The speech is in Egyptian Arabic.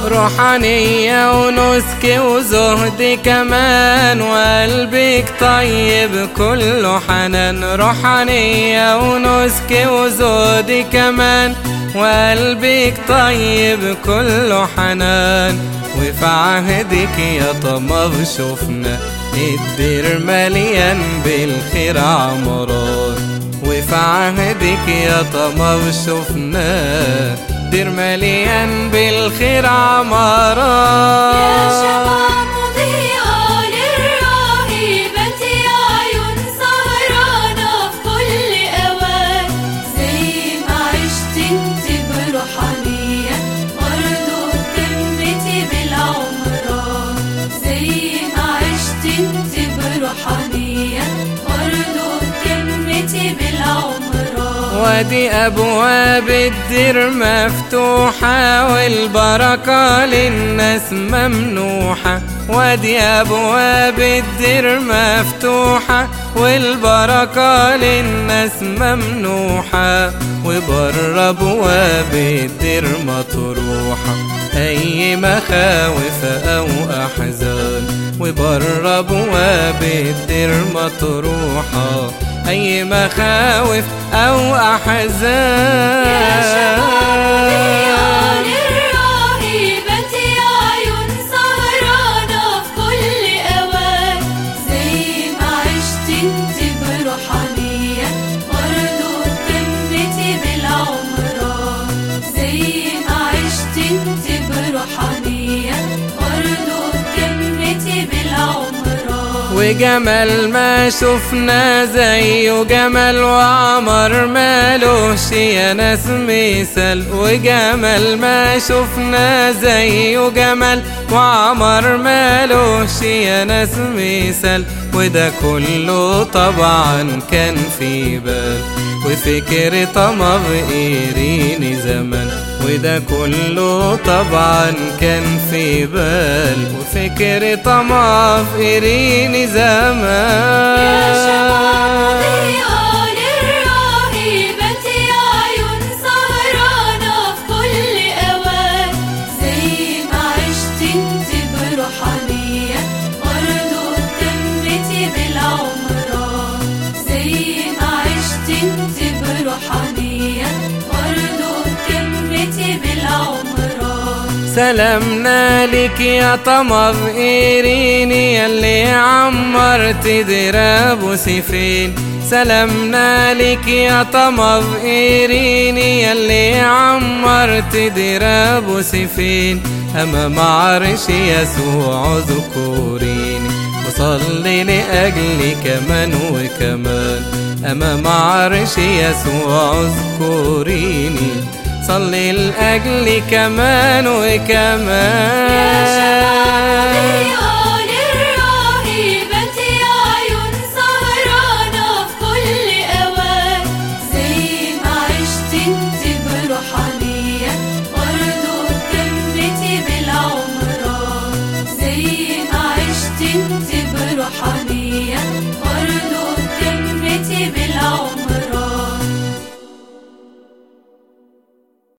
روحانية ونسك وزهد كمان وقلبك طيب كله حنان روحانية ونسك وزهد كمان وقلبك طيب كله حنان وفي عهدك يا طمر شفنا الدير مليان بالخير عمران وفي عهدك يا طمر شفنا دير مليان بالخير عمران يا شمعة مضيئة للراهبة يا عيون سهرانة في كل أوان زي ما عشت انت بروحانية برضه تمتي بالعمران زي ما عشت انت بروحانية برضه تمتي بالعمران وادي أبواب الدير مفتوحة والبركة للناس ممنوحة وادي أبواب الدير مفتوحة والبركة للناس ممنوحة وبر أبواب الدير مطروحة أي مخاوف أو أحزان وبر أبواب الدير مطروحة أي مخاوف أو أحزان يا شمعة مضيئة للراهبة يا عيون سهرانة في كل أوان زي ما عشت انت بروحانية برضه تمتي بالعمران زي ما عشت انت بروحانية برضه تمتي بالعمران وجمال ما شفنا زيه جمال وعمر مالوش يا ناس مثال وجمال ما شفنا زيه جمال وعمر مالوش يا ناس مثال وده كله طبعا كان في بال وفكر طمع إيريني زمان وده كله طبعا كان في بال وفكر طمع إيريني زمان يا شمعة مضيئة للراهبة يا عيون سهرانة في كل أوان زي ما عشت انت بروحانية برضه تمتي بالعمران زي ما عشت انت بروحانية برضه تمتي بالعمران سلامنا لك يا طمر إيريني يلي عمرت دراب سفين سلامنا لك يا طمر إيريني يلي عمرت دراب سفين أمام عرش يسوع ذكوريني وصلي لأجلي كمان وكمان أمام عرش يسوع اذكريني صلي لأجلي كمان يا شمعة وكمان مضيئة